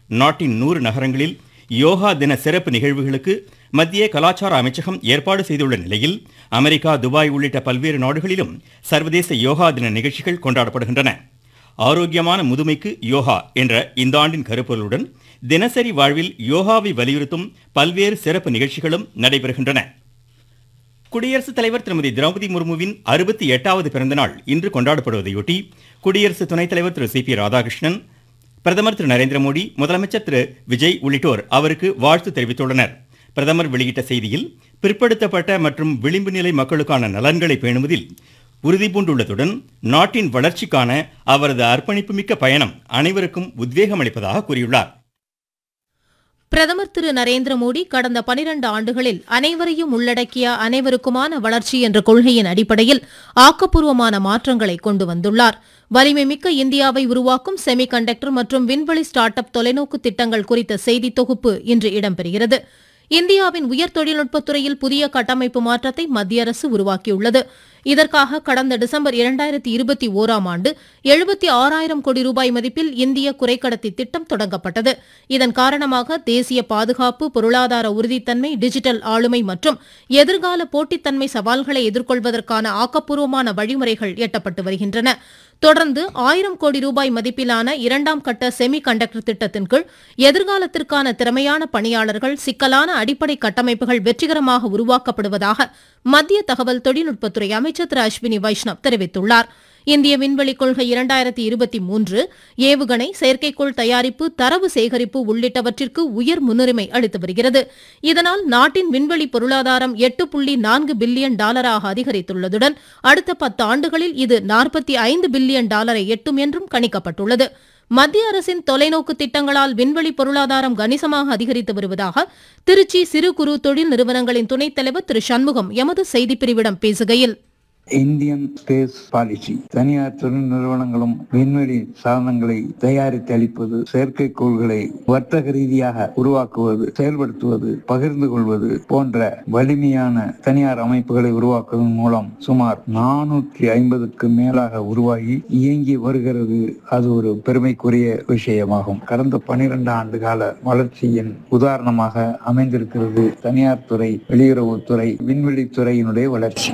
நாட்டின் நூறு நகரங்களில் யோகா தின சிறப்பு நிகழ்வுகளுக்கு மத்திய கலாச்சார அமைச்சகம் ஏற்பாடு செய்துள்ள நிலையில் அமெரிக்கா துபாய் உள்ளிட்ட பல்வேறு நாடுகளிலும் சர்வதேச யோகா தின நிகழ்ச்சிகள் கொண்டாடப்படுகின்றன ஆரோக்கியமான முதுமைக்கு யோகா என்ற இந்த ஆண்டின் கருப்பொருளுடன் தினசரி வாழ்வில் யோகாவை வலியுறுத்தும் பல்வேறு சிறப்பு நிகழ்ச்சிகளும் நடைபெறுகின்றன குடியரசுத் தலைவர் திருமதி திரௌபதி முர்முவின் அறுபத்தி எட்டாவது பிறந்தநாள் இன்று கொண்டாடப்படுவதையொட்டி குடியரசு துணைத் தலைவர் திரு சி பி ராதாகிருஷ்ணன் பிரதமர் திரு நரேந்திர மோடி முதலமைச்சர் திரு விஜய் உள்ளிட்டோர் அவருக்கு வாழ்த்து தெரிவித்துள்ளனர் பிரதமர் வெளியிட்ட செய்தியில் பிற்படுத்தப்பட்ட மற்றும் விளிம்பு நிலை மக்களுக்கான நலன்களை பேணுவதில் உறுதிபூண்டுள்ளதுடன் நாட்டின் வளர்ச்சிக்கான அவரது அர்ப்பணிப்புமிக்க பயணம் அனைவருக்கும் உத்வேகம் அளிப்பதாக கூறியுள்ளார் பிரதமர் திரு நரேந்திர மோடி கடந்த பனிரண்டு ஆண்டுகளில் அனைவரையும் உள்ளடக்கிய அனைவருக்குமான வளர்ச்சி என்ற கொள்கையின் அடிப்படையில் ஆக்கப்பூர்வமான மாற்றங்களை கொண்டு வந்துள்ளார் வலிமை மிக்க இந்தியாவை உருவாக்கும் செமி கண்டக்டர் மற்றும் விண்வெளி ஸ்டார்ட் அப் தொலைநோக்கு திட்டங்கள் குறித்த செய்தி தொகுப்பு இன்று இடம்பெறுகிறது இந்தியாவின் உயர் தொழில்நுட்பத்துறையில் புதிய கட்டமைப்பு மாற்றத்தை மத்திய அரசு உருவாக்கியுள்ளது இதற்காக கடந்த டிசம்பர் இரண்டாயிரத்தி இருபத்தி ஓராம் ஆண்டு எழுபத்தி ஆறாயிரம் கோடி ரூபாய் மதிப்பில் இந்திய குறைக்கடத்தி திட்டம் தொடங்கப்பட்டது இதன் காரணமாக தேசிய பாதுகாப்பு பொருளாதார உறுதித்தன்மை டிஜிட்டல் ஆளுமை மற்றும் எதிர்கால போட்டித்தன்மை சவால்களை எதிர்கொள்வதற்கான ஆக்கப்பூர்வமான வழிமுறைகள் எட்டப்பட்டு வருகின்றன தொடர்ந்து ஆயிரம் கோடி ரூபாய் மதிப்பிலான இரண்டாம் கட்ட செமி கண்டக்டர் திட்டத்தின் கீழ் எதிர்காலத்திற்கான திறமையான பணியாளர்கள் சிக்கலான அடிப்படை கட்டமைப்புகள் வெற்றிகரமாக உருவாக்கப்படுவதாக மத்திய தகவல் தொழில்நுட்பத்துறை அமைச்சர் திரு அஸ்வினி வைஷ்ணவ் தெரிவித்துள்ளார் இந்திய விண்வெளி கொள்கை இரண்டாயிரத்தி இருபத்தி மூன்று ஏவுகணை செயற்கைக்கோள் தயாரிப்பு தரவு சேகரிப்பு உள்ளிட்டவற்றிற்கு உயர் முன்னுரிமை அளித்து வருகிறது இதனால் நாட்டின் விண்வெளி பொருளாதாரம் எட்டு புள்ளி நான்கு பில்லியன் டாலராக அதிகரித்துள்ளதுடன் அடுத்த பத்து ஆண்டுகளில் இது நாற்பத்தி ஐந்து பில்லியன் டாலரை எட்டும் என்றும் கணிக்கப்பட்டுள்ளது மத்திய அரசின் தொலைநோக்கு திட்டங்களால் விண்வெளி பொருளாதாரம் கணிசமாக அதிகரித்து வருவதாக திருச்சி சிறு குறு தொழில் நிறுவனங்களின் துணைத் தலைவர் திரு சண்முகம் எமது செய்திப்பிரிவிடம் பேசுகையில் இந்தியன் ஸ்பேஸ் பாலிசி தனியார் தொழில் நிறுவனங்களும் விண்வெளி சாதனங்களை தயாரித்து அளிப்பது செயற்கைக்கோள்களை வர்த்தக ரீதியாக உருவாக்குவது செயல்படுத்துவது பகிர்ந்து கொள்வது போன்ற வலிமையான தனியார் அமைப்புகளை உருவாக்குவதன் மூலம் சுமார் நானூற்றி ஐம்பதுக்கு மேலாக உருவாகி இயங்கி வருகிறது அது ஒரு பெருமைக்குரிய விஷயமாகும் கடந்த பனிரெண்டு ஆண்டு கால வளர்ச்சியின் உதாரணமாக அமைந்திருக்கிறது தனியார் துறை வெளியுறவுத்துறை விண்வெளித்துறையினுடைய வளர்ச்சி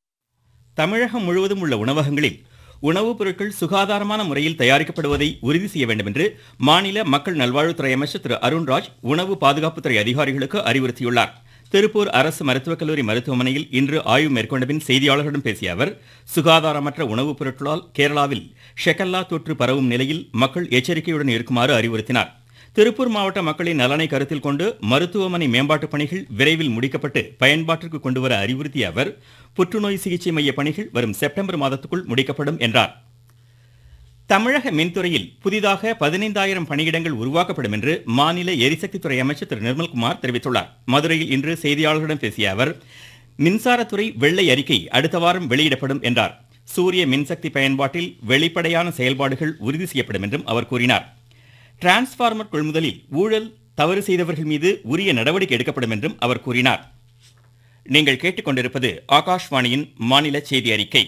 தமிழகம் முழுவதும் உள்ள உணவகங்களில் உணவுப் பொருட்கள் சுகாதாரமான முறையில் தயாரிக்கப்படுவதை உறுதி செய்ய வேண்டும் என்று மாநில மக்கள் நல்வாழ்வுத்துறை அமைச்சர் திரு அருண்ராஜ் உணவு பாதுகாப்புத்துறை அதிகாரிகளுக்கு அறிவுறுத்தியுள்ளார் திருப்பூர் அரசு மருத்துவக் கல்லூரி மருத்துவமனையில் இன்று ஆய்வு மேற்கொண்ட பின் செய்தியாளர்களிடம் பேசிய அவர் சுகாதாரமற்ற உணவுப் பொருட்களால் கேரளாவில் ஷெகல்லா தொற்று பரவும் நிலையில் மக்கள் எச்சரிக்கையுடன் இருக்குமாறு அறிவுறுத்தினார் திருப்பூர் மாவட்ட மக்களின் நலனை கருத்தில் கொண்டு மருத்துவமனை மேம்பாட்டுப் பணிகள் விரைவில் முடிக்கப்பட்டு பயன்பாட்டிற்கு கொண்டுவர அறிவுறுத்திய அவர் புற்றுநோய் சிகிச்சை மைய பணிகள் வரும் செப்டம்பர் மாதத்துக்குள் முடிக்கப்படும் என்றார் தமிழக மின்துறையில் புதிதாக பதினைந்தாயிரம் பணியிடங்கள் உருவாக்கப்படும் என்று மாநில எரிசக்தித்துறை அமைச்சர் திரு நிர்மல்குமார் தெரிவித்துள்ளார் மதுரையில் இன்று செய்தியாளர்களிடம் பேசிய அவர் மின்சாரத்துறை வெள்ளை அறிக்கை அடுத்த வாரம் வெளியிடப்படும் என்றார் சூரிய மின்சக்தி பயன்பாட்டில் வெளிப்படையான செயல்பாடுகள் உறுதி செய்யப்படும் என்றும் அவர் கூறினார் டிரான்ஸ்பார்மர் கொள்முதலில் ஊழல் தவறு செய்தவர்கள் மீது உரிய நடவடிக்கை எடுக்கப்படும் என்றும் அவர் கூறினார் நீங்கள் கேட்டுக்கொண்டிருப்பது ஆகாஷ்வாணியின் மாநில செய்தி அறிக்கை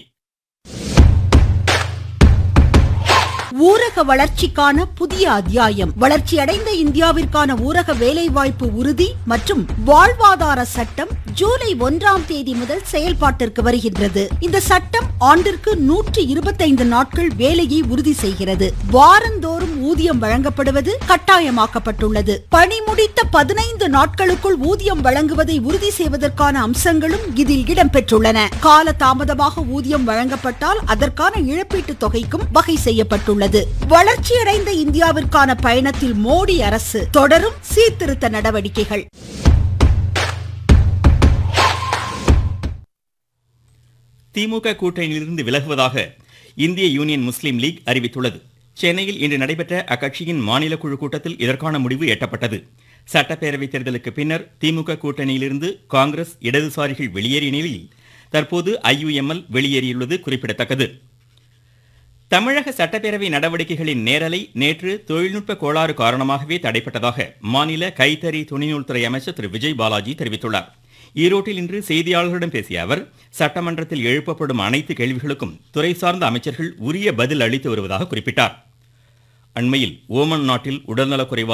ஊரக வளர்ச்சிக்கான புதிய அத்தியாயம் வளர்ச்சியடைந்த இந்தியாவிற்கான ஊரக வேலைவாய்ப்பு உறுதி மற்றும் வாழ்வாதார சட்டம் ஜூலை ஒன்றாம் தேதி முதல் செயல்பாட்டிற்கு வருகின்றது இந்த சட்டம் ஆண்டிற்கு நூற்றி இருபத்தைந்து நாட்கள் வேலையை உறுதி செய்கிறது வாரந்தோறும் ஊதியம் வழங்கப்படுவது கட்டாயமாக்கப்பட்டுள்ளது பணி முடித்த பதினைந்து நாட்களுக்குள் ஊதியம் வழங்குவதை உறுதி செய்வதற்கான அம்சங்களும் இதில் இடம்பெற்றுள்ளன கால தாமதமாக ஊதியம் வழங்கப்பட்டால் அதற்கான இழப்பீட்டுத் தொகைக்கும் வகை செய்யப்பட்டுள்ளது வளர்ச்சியடைந்த இந்தியாவிற்கான பயணத்தில் மோடி அரசு தொடரும் சீர்திருத்த நடவடிக்கைகள் திமுக கூட்டணியிலிருந்து விலகுவதாக இந்திய யூனியன் முஸ்லீம் லீக் அறிவித்துள்ளது சென்னையில் இன்று நடைபெற்ற அக்கட்சியின் மாநில குழு கூட்டத்தில் இதற்கான முடிவு எட்டப்பட்டது சட்டப்பேரவைத் தேர்தலுக்கு பின்னர் திமுக கூட்டணியிலிருந்து காங்கிரஸ் இடதுசாரிகள் வெளியேறிய நிலையில் தற்போது ஐயுஎம்எல் வெளியேறியுள்ளது குறிப்பிடத்தக்கது தமிழக சட்டப்பேரவை நடவடிக்கைகளின் நேரலை நேற்று தொழில்நுட்ப கோளாறு காரணமாகவே தடைப்பட்டதாக மாநில கைத்தறி துணிநூல்துறை அமைச்சர் திரு விஜய் பாலாஜி தெரிவித்துள்ளார் ஈரோட்டில் இன்று செய்தியாளர்களிடம் பேசிய அவர் சட்டமன்றத்தில் எழுப்பப்படும் அனைத்து கேள்விகளுக்கும் துறை சார்ந்த அமைச்சர்கள் உரிய பதில் அளித்து வருவதாக குறிப்பிட்டார் அண்மையில் ஓமன் நாட்டில் உடல்நலக்குறைவால்